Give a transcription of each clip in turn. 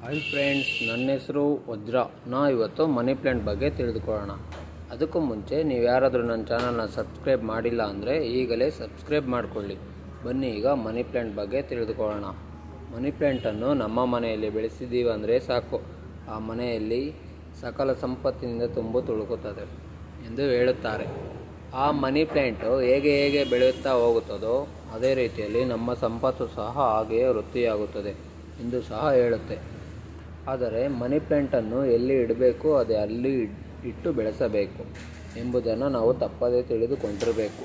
hi friends ನನ್ನ ಹೆಸರು ವಜ್ರ ನಾ ಇವತ್ತು ಮನಿ ಪ್ಲ್ಯಾಂಟ್ ಬಗ್ಗೆ ತಿಳಿದುಕೊಳ್ಳೋಣ ಅದಕ್ಕೂ ಮುಂಚೆ ನೀವು ಯಾರಾದರೂ ನನ್ನ ಚಾನಲ್ನ ಸಬ್ಸ್ಕ್ರೈಬ್ ಮಾಡಿಲ್ಲ ಅಂದರೆ ಈಗಲೇ ಸಬ್ಸ್ಕ್ರೈಬ್ ಮಾಡಿಕೊಳ್ಳಿ ಬನ್ನಿ ಈಗ ಮನಿ ಪ್ಲ್ಯಾಂಟ್ ಬಗ್ಗೆ ತಿಳಿದುಕೊಳ್ಳೋಣ ಮನಿ ಪ್ಲ್ಯಾಂಟನ್ನು ನಮ್ಮ ಮನೆಯಲ್ಲಿ ಬೆಳೆಸಿದ್ದೀವಿ ಅಂದರೆ ಸಾಕು ಆ ಮನೆಯಲ್ಲಿ ಸಕಲ ಸಂಪತ್ತಿನಿಂದ ತುಂಬು ತುಳುಕುತ್ತದೆ ಎಂದು ಹೇಳುತ್ತಾರೆ ಆ ಮನಿ ಪ್ಲ್ಯಾಂಟು ಹೇಗೆ ಹೇಗೆ ಬೆಳೆಯುತ್ತಾ ಹೋಗುತ್ತದೋ ಅದೇ ರೀತಿಯಲ್ಲಿ ನಮ್ಮ ಸಂಪತ್ತು ಸಹ ಹಾಗೆಯೇ ವೃತ್ತಿಯಾಗುತ್ತದೆ ಎಂದು ಸಹ ಹೇಳುತ್ತೆ ಆದರೆ ಮನಿ ಪ್ಲ್ಯಾಂಟನ್ನು ಎಲ್ಲಿ ಇಡಬೇಕು ಅದೇ ಅಲ್ಲಿ ಇಡ್- ಇಟ್ಟು ಬೆಳೆಸಬೇಕು ಎಂಬುದನ್ನು ನಾವು ತಪ್ಪದೇ ತಿಳಿದುಕೊಂಡಿರಬೇಕು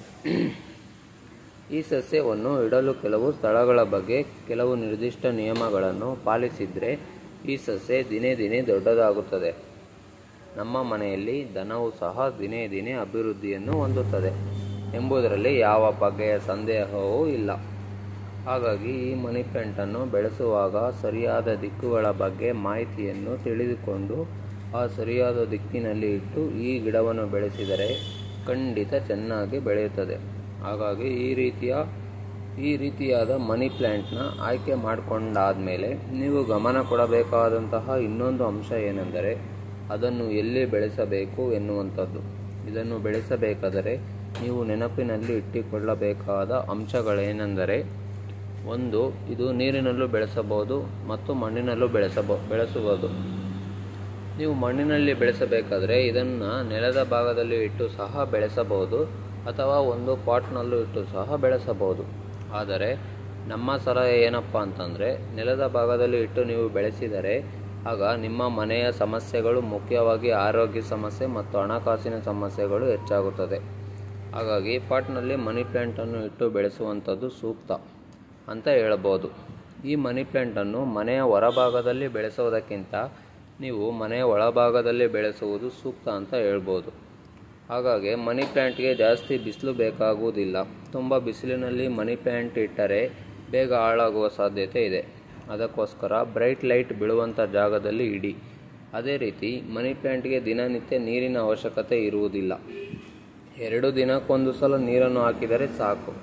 ಈ ಸಸ್ಯವನ್ನು ಇಡಲು ಕೆಲವು ಸ್ಥಳಗಳ ಬಗ್ಗೆ ಕೆಲವು ನಿರ್ದಿಷ್ಟ ನಿಯಮಗಳನ್ನು ಪಾಲಿಸಿದರೆ ಈ ಸಸ್ಯ ದಿನೇ ದಿನೇ ದೊಡ್ಡದಾಗುತ್ತದೆ ನಮ್ಮ ಮನೆಯಲ್ಲಿ ದನವು ಸಹ ದಿನೇ ದಿನೇ ಅಭಿವೃದ್ಧಿಯನ್ನು ಹೊಂದುತ್ತದೆ ಎಂಬುದರಲ್ಲಿ ಯಾವ ಬಗೆಯ ಸಂದೇಹವೂ ಇಲ್ಲ ಹಾಗಾಗಿ ಈ ಮನಿ ಪ್ಲ್ಯಾಂಟನ್ನು ಬೆಳೆಸುವಾಗ ಸರಿಯಾದ ದಿಕ್ಕುಗಳ ಬಗ್ಗೆ ಮಾಹಿತಿಯನ್ನು ತಿಳಿದುಕೊಂಡು ಆ ಸರಿಯಾದ ದಿಕ್ಕಿನಲ್ಲಿ ಇಟ್ಟು ಈ ಗಿಡವನ್ನು ಬೆಳೆಸಿದರೆ ಖಂಡಿತ ಚೆನ್ನಾಗಿ ಬೆಳೆಯುತ್ತದೆ ಹಾಗಾಗಿ ಈ ರೀತಿಯ ಈ ರೀತಿಯಾದ ಮನಿ ಪ್ಲ್ಯಾಂಟ್ನ ಆಯ್ಕೆ ಮಾಡಿಕೊಂಡಾದಮೇಲೆ ನೀವು ಗಮನ ಕೊಡಬೇಕಾದಂತಹ ಇನ್ನೊಂದು ಅಂಶ ಏನೆಂದರೆ ಅದನ್ನು ಎಲ್ಲಿ ಬೆಳೆಸಬೇಕು ಎನ್ನುವಂಥದ್ದು ಇದನ್ನು ಬೆಳೆಸಬೇಕಾದರೆ ನೀವು ನೆನಪಿನಲ್ಲಿ ಇಟ್ಟುಕೊಳ್ಳಬೇಕಾದ ಅಂಶಗಳೇನೆಂದರೆ ಒಂದು ಇದು ನೀರಿನಲ್ಲೂ ಬೆಳೆಸಬಹುದು ಮತ್ತು ಮಣ್ಣಿನಲ್ಲೂ ಬೆಳೆಸಬ ಬೆಳೆಸಬಹುದು ನೀವು ಮಣ್ಣಿನಲ್ಲಿ ಬೆಳೆಸಬೇಕಾದ್ರೆ ಇದನ್ನು ನೆಲದ ಭಾಗದಲ್ಲಿ ಇಟ್ಟು ಸಹ ಬೆಳೆಸಬಹುದು ಅಥವಾ ಒಂದು ಪಾಟ್ನಲ್ಲೂ ಇಟ್ಟು ಸಹ ಬೆಳೆಸಬಹುದು ಆದರೆ ನಮ್ಮ ಸಲಹೆ ಏನಪ್ಪ ಅಂತಂದರೆ ನೆಲದ ಭಾಗದಲ್ಲಿ ಇಟ್ಟು ನೀವು ಬೆಳೆಸಿದರೆ ಆಗ ನಿಮ್ಮ ಮನೆಯ ಸಮಸ್ಯೆಗಳು ಮುಖ್ಯವಾಗಿ ಆರೋಗ್ಯ ಸಮಸ್ಯೆ ಮತ್ತು ಹಣಕಾಸಿನ ಸಮಸ್ಯೆಗಳು ಹೆಚ್ಚಾಗುತ್ತದೆ ಹಾಗಾಗಿ ಪಾಟ್ನಲ್ಲಿ ಮನಿ ಪ್ಲ್ಯಾಂಟನ್ನು ಇಟ್ಟು ಬೆಳೆಸುವಂಥದ್ದು ಸೂಕ್ತ ಅಂತ ಹೇಳ್ಬೋದು ಈ ಮನಿ ಪ್ಲ್ಯಾಂಟನ್ನು ಮನೆಯ ಹೊರಭಾಗದಲ್ಲಿ ಬೆಳೆಸುವುದಕ್ಕಿಂತ ನೀವು ಮನೆಯ ಒಳಭಾಗದಲ್ಲಿ ಬೆಳೆಸುವುದು ಸೂಕ್ತ ಅಂತ ಹೇಳ್ಬೋದು ಹಾಗಾಗಿ ಮನಿ ಪ್ಲ್ಯಾಂಟ್ಗೆ ಜಾಸ್ತಿ ಬಿಸಿಲು ಬೇಕಾಗುವುದಿಲ್ಲ ತುಂಬ ಬಿಸಿಲಿನಲ್ಲಿ ಮನಿ ಪ್ಲ್ಯಾಂಟ್ ಇಟ್ಟರೆ ಬೇಗ ಹಾಳಾಗುವ ಸಾಧ್ಯತೆ ಇದೆ ಅದಕ್ಕೋಸ್ಕರ ಬ್ರೈಟ್ ಲೈಟ್ ಬೀಳುವಂಥ ಜಾಗದಲ್ಲಿ ಇಡಿ ಅದೇ ರೀತಿ ಮನಿ ಪ್ಲ್ಯಾಂಟ್ಗೆ ದಿನನಿತ್ಯ ನೀರಿನ ಅವಶ್ಯಕತೆ ಇರುವುದಿಲ್ಲ ಎರಡು ದಿನಕ್ಕೊಂದು ಸಲ ನೀರನ್ನು ಹಾಕಿದರೆ ಸಾಕು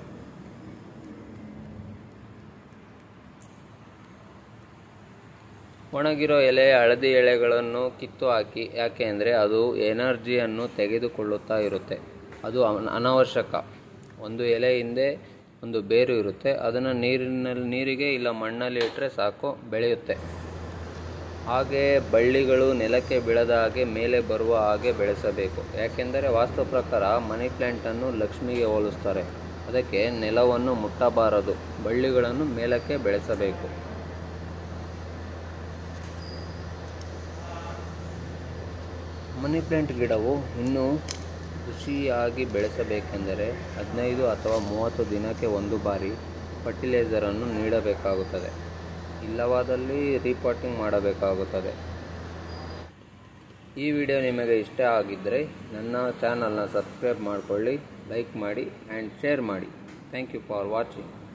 ಒಣಗಿರೋ ಎಲೆ ಹಳದಿ ಎಳೆಗಳನ್ನು ಕಿತ್ತು ಹಾಕಿ ಯಾಕೆ ಅಂದರೆ ಅದು ಎನರ್ಜಿಯನ್ನು ತೆಗೆದುಕೊಳ್ಳುತ್ತಾ ಇರುತ್ತೆ ಅದು ಅನ- ಅನಾವಶ್ಯಕ ಒಂದು ಎಲೆ ಹಿಂದೆ ಒಂದು ಬೇರು ಇರುತ್ತೆ ಅದನ್ನು ನೀರಿನಲ್ಲಿ ನೀರಿಗೆ ಇಲ್ಲ ಮಣ್ಣಲ್ಲಿ ಇಟ್ಟರೆ ಸಾಕು ಬೆಳೆಯುತ್ತೆ ಹಾಗೆ ಬಳ್ಳಿಗಳು ನೆಲಕ್ಕೆ ಬೀಳದ ಹಾಗೆ ಮೇಲೆ ಬರುವ ಹಾಗೆ ಬೆಳೆಸಬೇಕು ಯಾಕೆಂದರೆ ವಾಸ್ತು ಪ್ರಕಾರ ಮನಿ ಪ್ಲ್ಯಾಂಟನ್ನು ಲಕ್ಷ್ಮಿಗೆ ಹೋಲಿಸ್ತಾರೆ ಅದಕ್ಕೆ ನೆಲವನ್ನು ಮುಟ್ಟಬಾರದು ಬಳ್ಳಿಗಳನ್ನು ಮೇಲಕ್ಕೆ ಬೆಳೆಸಬೇಕು ಮನಿ ಪ್ಲ್ಯಾಂಟ್ ಗಿಡವು ಇನ್ನೂ ಖುಷಿಯಾಗಿ ಬೆಳೆಸಬೇಕೆಂದರೆ ಹದಿನೈದು ಅಥವಾ ಮೂವತ್ತು ದಿನಕ್ಕೆ ಒಂದು ಬಾರಿ ಫರ್ಟಿಲೈಸರನ್ನು ನೀಡಬೇಕಾಗುತ್ತದೆ ಇಲ್ಲವಾದಲ್ಲಿ ರೀಪಾಟಿಂಗ್ ಮಾಡಬೇಕಾಗುತ್ತದೆ ಈ ವಿಡಿಯೋ ನಿಮಗೆ ಇಷ್ಟ ಆಗಿದ್ದರೆ ನನ್ನ ಚಾನಲ್ನ ಸಬ್ಸ್ಕ್ರೈಬ್ ಮಾಡಿಕೊಳ್ಳಿ ಲೈಕ್ ಮಾಡಿ ಆ್ಯಂಡ್ ಶೇರ್ ಮಾಡಿ ಥ್ಯಾಂಕ್ ಯು ಫಾರ್ ವಾಚಿಂಗ್